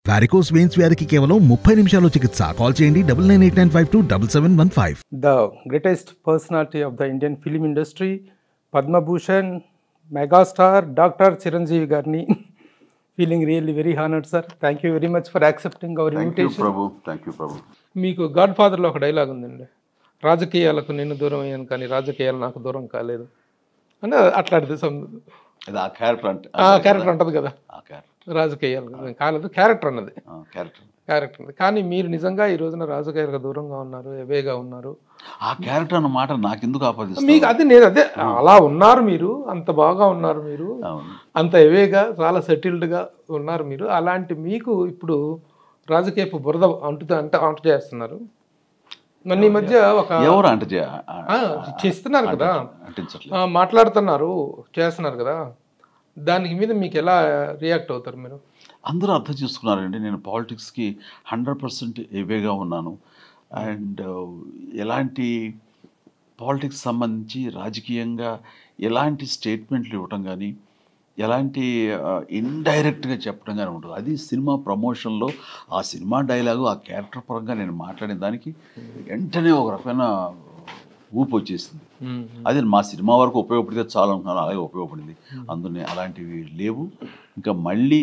Varicose veins వ్యాధికి కేవలం ముప్పై నిమిషాల్లో చికిత్స కాల్ చేయండి double nine eight nine five two double seven one five the greatest personality of the Indian film industry, Padma Bhushan, megastar Dr. Chiranjeevi Garni. Feeling really very honored, sir. Thank you very much for accepting our thank you invitation. Prabhu thank you Prabhu మీకు god ఫాదర్లో ఒక dialogue ఉందండి రాజకీయాలకు నేను దూరం అయ్యాను కానీ రాజకీయాలు నాకు దూరం కాలేదు అంటే అట్లాంటిది some- ఇది ఆ క్యారెక్టర్ అంటే ఆ క్యారెక్టర్ ఉంటుంది కదా ఆ క్యారెక్టర్ రాజకీయాలు కాలేదు క్యారెక్టర్ అన్నది క్యారెక్టర్ క్యారెక్టర్ ఉంది కానీ మీరు నిజంగా ఈ రోజున రాజకీయాలకు దూరంగా ఉన్నారు ఎవేగా ఉన్నారు ఆ క్యారెక్టర్ అన్న మాట నాకెందుకు ఆపాదిస్తుంది మీకు అది నేను అదే అలా ఉన్నారు మీరు అంత బాగా ఉన్నారు మీరు అవును అంత ఎవేగా చాలా సెటిల్డ్గా ఉన్నారు మీరు అలాంటి మీకు ఇప్పుడు రాజకీయపు బురద అంటుతా అంటే అంటు చేస్తున్నారు మొన్న ఈ మధ్య ఒక ఎవరు అంటే చే- ఆ- ఆ, చేస్తున్నారు కదా అంటించట్లేదు ఆ, మాట్లాడుతున్నారు చేస్తున్నారు కదా దానికి మీద మీకు ఎలా రియాక్ట్ అవుతారు మీరు అందరూ అర్థం చేసుకున్నారండి నేను పాలిటిక్స్కి హండ్రెడ్ పర్సెంట్ ఏవేగా ఉన్నాను అండ్ ఎలాంటి పాలిటిక్స్ సంబంధించి రాజకీయంగా ఎలాంటి స్టేట్మెంట్లు ఇవ్వటం కానీ ఎలాంటి ఇండైరెక్ట్గా చెప్పడం కానీ ఉంటుంది అది సినిమా ప్రమోషన్లో ఆ సినిమా డైలాగు ఆ క్యారెక్టర్ పరంగా నేను మాట్లాడిన దానికి వెంటనే ఒక రకమైన ఊపు వచ్చేసింది అది మా సినిమా వరకు ఉపయోగపడితే చాలు అనుకున్నాను అలాగే ఉపయోగపడింది అందులో అలాంటివి లేవు ఇంకా మళ్ళీ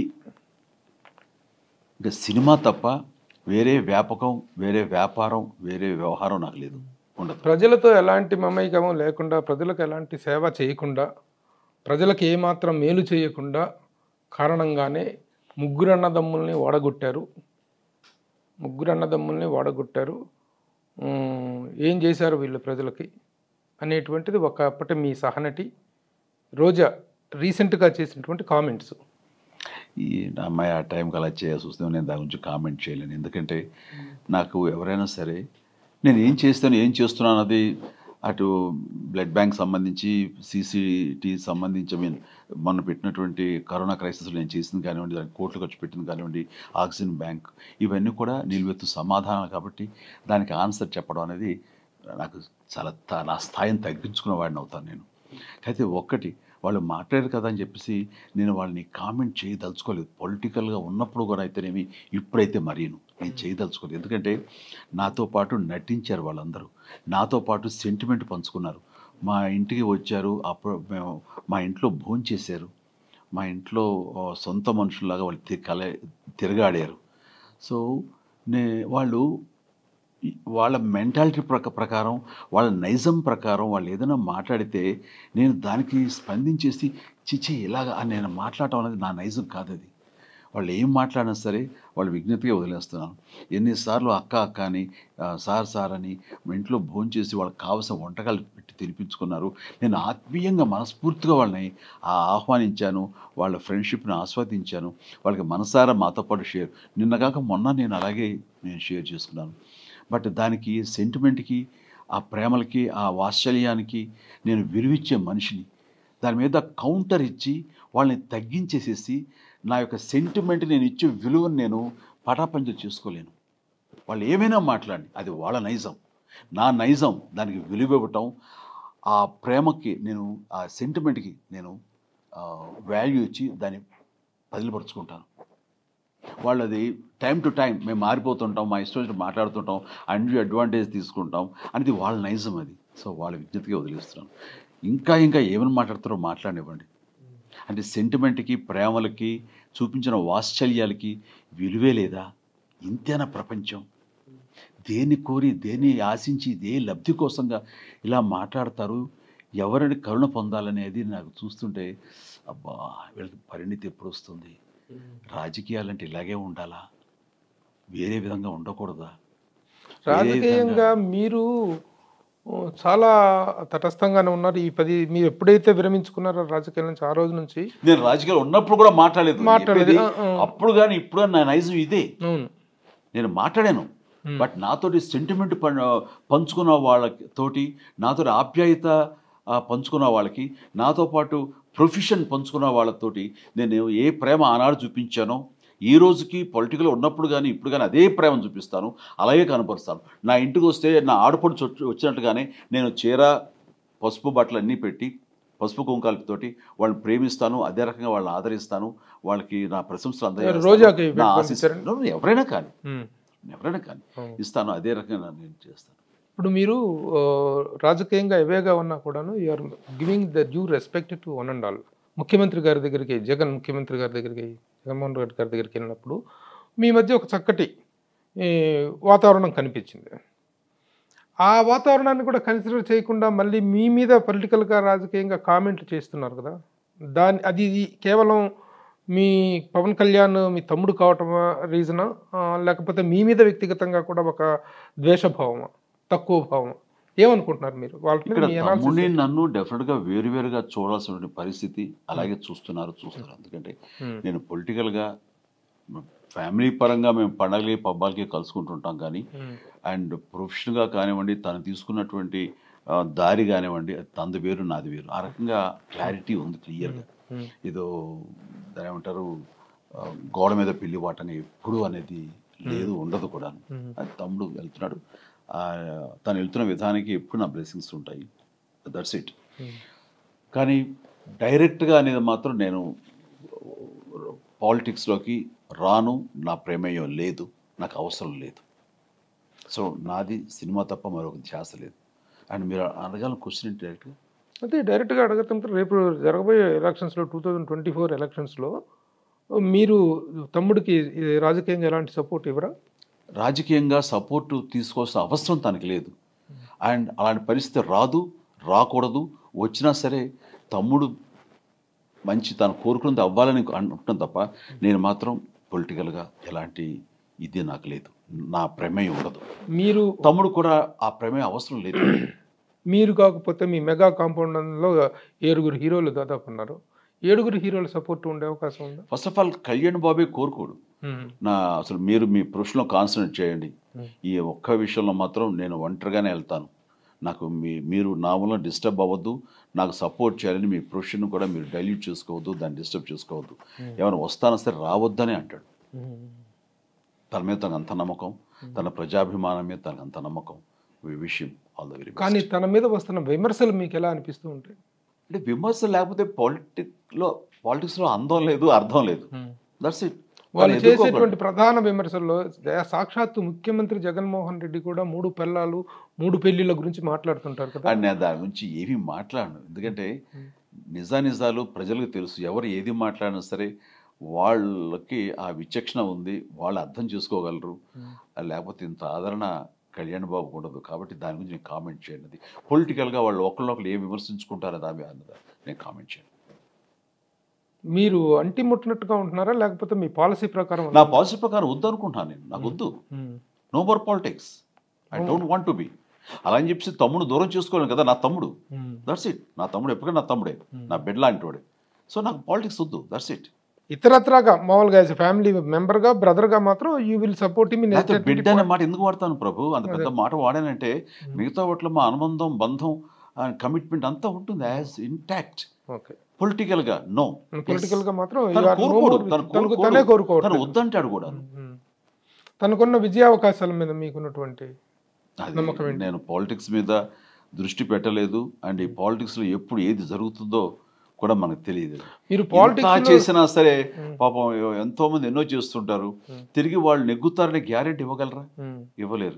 ఇంకా సినిమా తప్ప వేరే వ్యాపకం వేరే వ్యాపారం వేరే వ్యవహారం నాకు లేదు ఉండదు ప్రజలతో ఎలాంటి మమైకము లేకుండా ప్రజలకు ఎలాంటి సేవ చేయకుండా ప్రజలకు ఏమాత్రం మేలు చేయకుండా కారణంగానే ముగ్గురు అన్నదమ్ముల్ని ఓడగొట్టారు ముగ్గురు అన్నదమ్ముల్ని ఓడగొట్టారు ఉమ్, ఏం చేశారు వీళ్ళు ప్రజలకి అనేటువంటిది ఒకప్పటి మీ సహనటి రోజా రీసెంట్గా చేసినటువంటి కామెంట్స్ ఈ నా అమ్మాయి ఆ టైంకి అలా చేయాల్సి వస్తే నేను దాని గురించి కామెంట్ చేయలేను ఎందుకంటే నాకు ఎవరైనా సరే నేను ఏం చేస్తాను ఏం చేస్తున్నాను అది అటు బ్లడ్ బ్యాంక్ సంబంధించి సీసీటీ సంబంధించి ఐ మీన్ మొన్న పెట్టినటువంటి కరోనా క్రైసిస్లో నేను చేసింది కానివ్వండి దానికి కోట్లు ఖర్చు పెట్టింది కానివ్వండి ఆక్సిజన్ బ్యాంక్ ఇవన్నీ కూడా నిలువెత్తు సమాధానాలు కాబట్టి దానికి ఆన్సర్ చెప్పడం అనేది నాకు చాలా త- నా స్థాయిని తగ్గించుకున్న వాడిని అవుతాను నేను అయితే ఒక్కటి వాళ్ళు మాట్లాడారు కదా అని చెప్పేసి నేను వాళ్ళని కామెంట్ చేయదలుచుకోలేదు పొలిటికల్గా ఉన్నప్పుడు కూడా అయితేనేమి ఇప్పుడైతే మరీను నేను చేయదలుచుకోలేదు ఎందుకంటే నాతో పాటు నటించారు వాళ్ళందరూ నాతో పాటు సెంటిమెంట్ పంచుకున్నారు మా ఇంటికి వచ్చారు అప్పుడు మేము మా ఇంట్లో భోంచేశారు మా ఇంట్లో ఆ, సొంత మనుషుల్లాగా వాళ్ళు తి- కల తిరగాడారు సో నే వాళ్ళు ఈ- వాళ్ళ మెంటాలిటీ ప్రక ప్రకారం వాళ్ళ నైజం ప్రకారం వాళ్ళు ఏదైనా మాట్లాడితే నేను దానికి స్పందించేసి చిచి ఇలాగా అని నేను మాట్లాడటం అనేది నా నైజం కాదు అది వాళ్ళు ఏం మాట్లాడినా సరే వాళ్ళు విజ్ఞతగా వదిలేస్తున్నాను ఎన్నిసార్లు అక్క అక్క అని ఆ, సార్ సార్ అని మా ఇంట్లో భోంచేసి వాళ్ళకి కావలసిన వంటకాలు పెట్టి తినిపించుకున్నారు నేను ఆత్మీయంగా మనస్ఫూర్తిగా వాళ్ళని ఆ ఆహ్వానించాను వాళ్ళ ఫ్రెండ్షిప్ని ఆస్వాదించాను వాళ్ళకి మనసారా మాతో పాటు షేర్ నిన్న కాక మొన్న నేను అలాగే నేను షేర్ చేసుకున్నాను బట్ దానికి సెంటిమెంట్కి ఆ ప్రేమలకి ఆ వాత్సల్యానికి నేను విలువిచ్చే మనిషిని దాని మీద కౌంటర్ ఇచ్చి వాళ్ళని తగ్గించేసేసి నా యొక్క సెంటిమెంట్ నేను ఇచ్చే విలువను నేను పటాపంచలు చేసుకోలేను వాళ్ళు ఏమైనా మాట్లాడి అది వాళ్ళ నైజం నా నైజం దానికి విలువ ఇవ్వటం ఆ ప్రేమకి నేను ఆ సెంటిమెంట్కి నేను వాల్యూ ఇచ్చి దాన్ని బదిలిపరుచుకుంటాను వాళ్ళు అది టైం టు టైం మేము మారిపోతుంటాం మా ఇష్టం వచ్చినట్టు మాట్లాడుతుంటాం అండ్ అడ్వాంటేజ్ తీసుకుంటాం అనేది వాళ్ళ నైజం అది సో వాళ్ళ విజ్ఞతగా వదిలేస్తున్నాను ఇంకా ఇంకా ఏమైనా మాట్లాడతారో మాట్లాడివ్వండి అంటే సెంటిమెంట్కి ప్రేమలకి చూపించిన వాత్సల్యాలకి విలువే లేదా ఇంతేనా ప్రపంచం దేన్ని కోరి దేన్ని ఆశించి దే లబ్ధి కోసంగా ఇలా మాట్లాడతారు ఎవరిని కరుణ పొందాలనేది నాకు చూస్తుంటే అబ్బా వీళ్ళకి పరిణితి ఎప్పుడు వస్తుంది రాజకీయాలంటే ఇలాగే ఉండాలా వేరే విధంగా ఉండకూడదా రాజకీయంగా మీరు ఆ, చాలా తటస్థంగానే ఉన్నారు ఈ పది మీరు ఎప్పుడైతే విరమించుకున్నారో రాజకీయాల నుంచి ఆ రోజు నుంచి నేను రాజకీయాలు ఉన్నప్పుడు కూడా మాట్లాడలేదు మాట్లాడలేదు. చెప్పేది ఆ, ఆ. అప్పుడు కానీ ఇప్పుడు కానీ నా నైజం ఇదే అవును నేను మాట్లాడాను బట్ నాతోటి సెంటిమెంట్ పంచుకున్న వాళ్ళతోటి నాతోటి ఆప్యాయత ఆ, పంచుకున్న వాళ్ళకి నాతో పాటు ప్రొఫెషన్ పంచుకున్న వాళ్ళతోటి నేను ఏ ప్రేమ ఆనాడు చూపించానో ఈ రోజుకి పొలిటికల్ ఉన్నప్పుడు కానీ ఇప్పుడు కానీ అదే ప్రేమను చూపిస్తాను అలాగే కనపరుస్తాను నా ఇంటికి వస్తే నా ఆడపడుచు వచ్చి- వచ్చినట్టుగానే నేను చీర పసుపు బట్టలు అన్నీ పెట్టి పసుపు కుంకాలతోటి వాళ్ళని ప్రేమిస్తాను అదే రకంగా వాళ్ళని ఆదరిస్తాను వాళ్ళకి నా ప్రశంసలు అందజేస్తాను. రోజాకి నా పెట్టుకొని ఆశీస్సు- ఇచ్చారండి? No, no, ఎవరైనా కానీ మ్మ్. ఎవరైనా కానీ అవును. ఇస్తాను అదే రకంగా నేను చేస్తాను ఇప్పుడు మీరు ఆ, రాజకీయంగా ఎవేగా ఉన్నా కూడాను you're giving the due respect to one and all ముఖ్యమంత్రి గారి దగ్గరికి జగన్ ముఖ్యమంత్రి గారి దగ్గరికి జగన్మోహన్ రెడ్డి గారి దగ్గరికి వెళ్ళినప్పుడు మీ మధ్య ఒక చక్కటి ఈ, వాతావరణం కనిపించింది ఆ వాతావరణాన్ని కూడా కన్సిడర్ చేయకుండా మళ్ళీ మీ మీద పొలిటికల్గా రాజకీయంగా కామెంట్లు చేస్తున్నారు కదా దాని అది కేవలం మీ పవన్ కళ్యాణ్ మీ తమ్ముడు కావటం రీజనా లేకపోతే మీ మీద వ్యక్తిగతంగా కూడా ఒక ద్వేషభావమా తక్కువ భావమా ఏమనుకుంటున్నారు మీరు వాళ్ళ మీద ఇక్కడ మీ analysis తమ్ముడిని ఏంటి? నన్ను డెఫినెట్ గా వేరువేరుగా చూడాల్సిన పరిస్థితి అలాగే చూస్తున్నారు చూస్తున్నారు ఎందుకంటే Hmm. నేను పొలిటికల్ గా ఫ్యామిలీ పరంగా మేము పండగలకి పబ్బాలకి కలుసుకుంటుంటాం కానీ Hmm. అండ్ ప్రొఫెషనల్గా కానివ్వండి తను తీసుకున్నటువంటి ఆ, దారి కానివ్వండి అది తనది వేరు నాది వేరు ఆ రకంగా క్లారిటీ ఉంది క్లియర్గా Hmm. ఏదో దాని ఏమంటారు ఆ, గోడ మీద పిల్లి వాటని ఎప్పుడు అనేది లేదు ఉండదు కూడా Hmm. అది తమ్ముడు వెళ్తున్నాడు ఆ, తను వెళ్తున్న విధానానికి ఎప్పుడు నా బ్లెస్సింగ్స్ ఉంటాయి దట్స్ ఇట్ Hmm. కానీ డైరెక్ట్గా అనేది మాత్రం నేను పాలిటిక్స్లోకి రాను నా ప్రమేయం లేదు నాకు అవసరం లేదు సో నాది సినిమా తప్ప మరొక ధ్యాస లేదు అండ్ మీరు అడగాలని క్వశ్చన్ ఏంటి డైరెక్ట్గా అదే డైరెక్ట్గా అడగతంటే రేపు జరగబోయే ఎలక్షన్స్లో టూ థౌజండ్ ట్వంటీ ఫోర్ ఎలక్షన్స్లో మీరు తమ్ముడికి ఈ రాజకీయంగా ఎలాంటి సపోర్ట్ ఇవ్వరా రాజకీయంగా సపోర్టు తీసుకోవాల్సిన అవసరం తనకి లేదు అండ్ అలాంటి పరిస్థితి రాదు రాకూడదు వచ్చినా సరే తమ్ముడు మంచి తను కోరుకున్నది అవ్వాలని అనుకుంటాం తప్ప నేను మాత్రం పొలిటికల్గా ఎలాంటి ఇది నాకు లేదు నా ప్రమేయం ఉండదు మీరు తమ్ముడు కూడా ఆ ప్రమేయం అవసరం లేదు మీరు కాకపోతే మీ మెగా కాంపౌండ్లో ఏడుగురు హీరోలు దాదాపు ఉన్నారు ఏడుగురు హీరోల సపోర్ట్ ఉండే అవకాశం ఉందా ఫస్ట్ ఆఫ్ ఆల్ కళ్యాణ్ బాబే కోరుకోడు నా అసలు మీరు మీ ప్రొఫెషన్లో కాన్సన్ట్రేట్ చేయండి ఈ ఒక్క విషయంలో మాత్రం నేను ఒంటరిగానే వెళ్తాను నాకు మీ మీరు నా వల్ల డిస్టర్బ్ అవ్వద్దు నాకు సపోర్ట్ చేయాలని మీ ప్రొఫెషన్ కూడా మీరు డైల్యూట్ చేసుకోవద్దు దాన్ని డిస్టర్బ్ చేసుకోవద్దు ఏమైనా వస్తానా సరే రావద్దని అంటాడు తన మీద తనకు అంత నమ్మకం తన ప్రజాభిమానం మీద తనకు అంత నమ్మకం విషయం ఆల్ ద వెరీ కానీ తన మీద వస్తున్న విమర్శలు మీకు ఎలా అనిపిస్తూ ఉంటాయి అంటే విమర్శ లేకపోతే పాలిటిక్లో పాలిటిక్స్లో అందం లేదు అర్థం లేదు దట్స్ ఇట్ వాళ్ళు చేసేటువంటి ప్రధాన విమర్శల్లో సాక్షాత్తు ముఖ్యమంత్రి జగన్మోహన్ రెడ్డి కూడా మూడు పెళ్ళాలు మూడు పెళ్లిళ్ళ గురించి మాట్లాడుతుంటారు కదా అండ్ నేను దాని గురించి ఏమీ మాట్లాడను ఎందుకంటే నిజానిజాలు ప్రజలకు తెలుసు ఎవరు ఏది మాట్లాడినా సరే వాళ్ళకి ఆ విచక్షణ ఉంది వాళ్ళు అర్థం చేసుకోగలరు లేకపోతే ఇంత ఆదరణ కళ్యాణ్ బాబుకు ఉండదు కాబట్టి దాని గురించి నేను కామెంట్ చేయను పొలిటికల్గా వాళ్ళు ఒకళ్ళొకళ్ళు ఏం విమర్శించుకుంటారో దాని అన్నది నేను కామెంట్ చేయను మీరు అంటి ముట్టినట్టుగా ఉంటున్నారా లేకపోతే మీ పాలసీ ప్రకారం నా పాలసీ ప్రకారం వద్దు అనుకుంటున్నాను నేను నాకు వద్దు um. No more politics I don't want to be అలా అని చెప్పి తమ్ముడు దూరం చేసుకోలేను కదా నా తమ్ముడు ఉమ్. దట్స్ ఇట్ నా తమ్ముడు ఎప్పటికీ నా తమ్ముడే నా బెడ్ లాంటి వాడే సో నాకు పాలిటిక్స్ వద్దు దట్స్ ఇట్ ఇతరత్రాగా మామూలుగా యాజ్ ఫ్యామిలీ మెంబర్గా బ్రదర్గా మాత్రం యూ విల్ సపోర్ట్ మీ లేకపోతే బిడ్డ అనే మాట ఎందుకు వాడతాను ప్రభు అంత పెద్ద మాట వాడానంటే మిగతా వాటిలో మా అనుబంధం బంధం కమిట్మెంట్ అంతా ఉంటుంది యాజ్ ఇంటాక్ట్ ఓకే పొలిటికల్ గా నో పొలిటికల్ గా మాత్రం you తను are no కోరుకోడు more- తను తనకు కోరుకోడు. తనే కోరుకోవట్లేదు. తను వద్దంటాడు కూడా ఉమ్. తనకున్న విజయావకాశాల మీద మీకున్నటువంటి అది నమ్మకం ఏంటి? నేను పాలిటిక్స్ మీద దృష్టి పెట్టలేదు అండ్ ఈ పాలిటిక్స్ లో ఎప్పుడు ఏది జరుగుతుందో కూడా మనకు తెలియదు మీరు ఎంత పాలిటిక్స్ చేసినా సరే పాపం ఎంతో మంది ఎన్నో చేస్తుంటారు తిరిగి వాళ్ళు నెగ్గుతారనే గ్యారెంటీ ఇవ్వగలరా ఇవ్వలేరు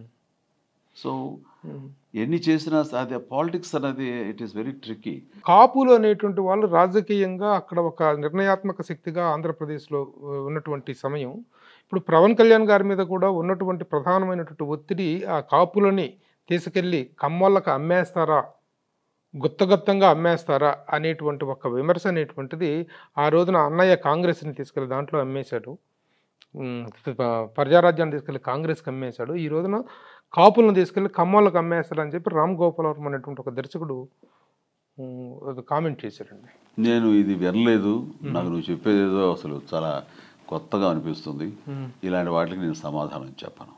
సో ఎన్ని చేసినా అది పాలిటిక్స్ అనేది ఇట్ ఈస్ వెరీ ట్రిక్కీ కాపులు అనేటువంటి వాళ్ళు రాజకీయంగా అక్కడ ఒక నిర్ణయాత్మక శక్తిగా ఆంధ్రప్రదేశ్లో ఆ, ఉన్నటువంటి సమయం ఇప్పుడు పవన్ కళ్యాణ్ గారి మీద కూడా ఉన్నటువంటి ప్రధానమైనటువంటి ఒత్తిడి ఆ కాపులని తీసుకెళ్ళి కమ్మోళ్ళకి అమ్మేస్తారా గుత్తగత్తంగా అమ్మేస్తారా అనేటువంటి ఒక విమర్శ అనేటువంటిది ఆ రోజున అన్నయ్య కాంగ్రెస్ని తీసుకెళ్ళి దాంట్లో అమ్మేశాడు ఉమ్, ప- ప్రజారాజ్యాన్ని తీసుకెళ్ళి కాంగ్రెస్కి అమ్మేశాడు ఈ రోజున కాపులను తీసుకెళ్ళి కమ్మోళ్ళకి అమ్మేస్తాడు అని చెప్పి రామ్ గోపాలవరం అనేటువంటి ఒక దర్శకుడు ఉమ్, అది కామెంట్ చేశాడండి నేను ఇది వినలేదు నాకు నువ్వు చెప్పేది ఏదో అసలు చాలా కొత్తగా అనిపిస్తుంది ఇలాంటి వాటికి నేను సమాధానం చెప్పను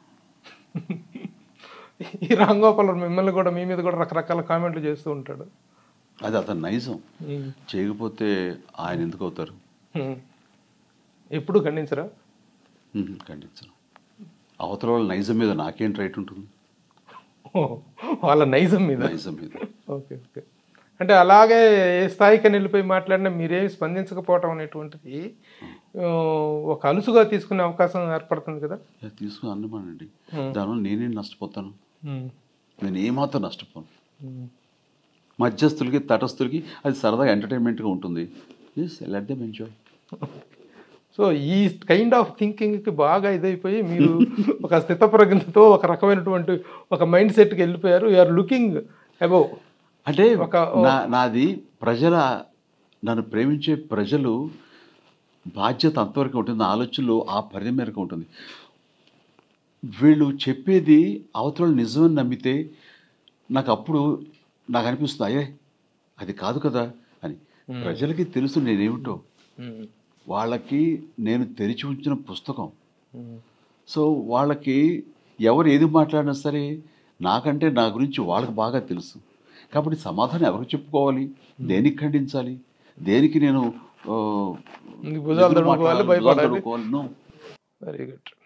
ఈ రామ్ గోపాలవరం మిమ్మల్ని కూడా మీ మీద కూడా రకరకాల కామెంట్లు చేస్తూ ఉంటాడు అది అతని నైజం చేయకపోతే ఆయన ఎందుకు అవుతారు ఉమ్. ఎప్పుడు ఖండించరా ఉహు, ఖండించను అవతల వాళ్ళ నైజం మీద నాకేం రైట్ ఉంటుంది ఓ, వాళ్ళ నైజం మీద నైజం మీద ఓకే ఓకే అంటే అలాగే ఏ స్థాయికి వెళ్ళిపోయి మాట్లాడినా మీరేమి స్పందించకపోవటం అనేటువంటిది ఆ, ఒక అలుసుగా తీసుకునే అవకాశం ఏర్పడుతుంది కదా అది తీసుకుని అన్నమానండి Hmm. దానివల్ల నేనే నష్టపోతాను ఉమ్, నేను ఏమాత్రం నష్టపోను ఉమ్, మధ్యస్థులకి తటస్థులకి అది సరదాగా ఎంటర్టైన్మెంట్గా ఉంటుంది yes let them enjoy so ఈ కైండ్ ఆఫ్ థింకింగ్కి బాగా ఇదైపోయి మీరు ఒక స్థితప్రజ్ఞతో ఒక రకమైనటువంటి ఒక మైండ్ సెట్కి వెళ్ళిపోయారు ఆర్ లుకింగ్ అబౌవ్ అంటే ఒక- నా నాది ప్రజల నన్ను ప్రేమించే ప్రజలు బాధ్యత అంతవరకు ఉంటుంది నా ఆలోచనలు ఆ పరిధి మేరకు ఉంటుంది వీళ్ళు చెప్పేది అవతల నిజమని నమ్మితే నాకు అప్పుడు నాకు అనిపిస్తుంది అయ్యే అది కాదు కదా అని ప్రజలకి తెలుసు నేనేమిటో వాళ్ళకి నేను తెరిచి ఉంచిన పుస్తకం సో వాళ్ళకి ఎవరు ఏది మాట్లాడినా సరే నాకంటే నా గురించి వాళ్ళకి బాగా తెలుసు కాబట్టి సమాధానం ఎవరికి చెప్పుకోవాలి దేనికి ఖండించాలి దేనికి నేను ఆ, భుజాలు ఎదురు తడుముకోవాలి, మాట్లాడాలి, భుజాలు భయపడాలి. తడుముకోవాలి? No. Very good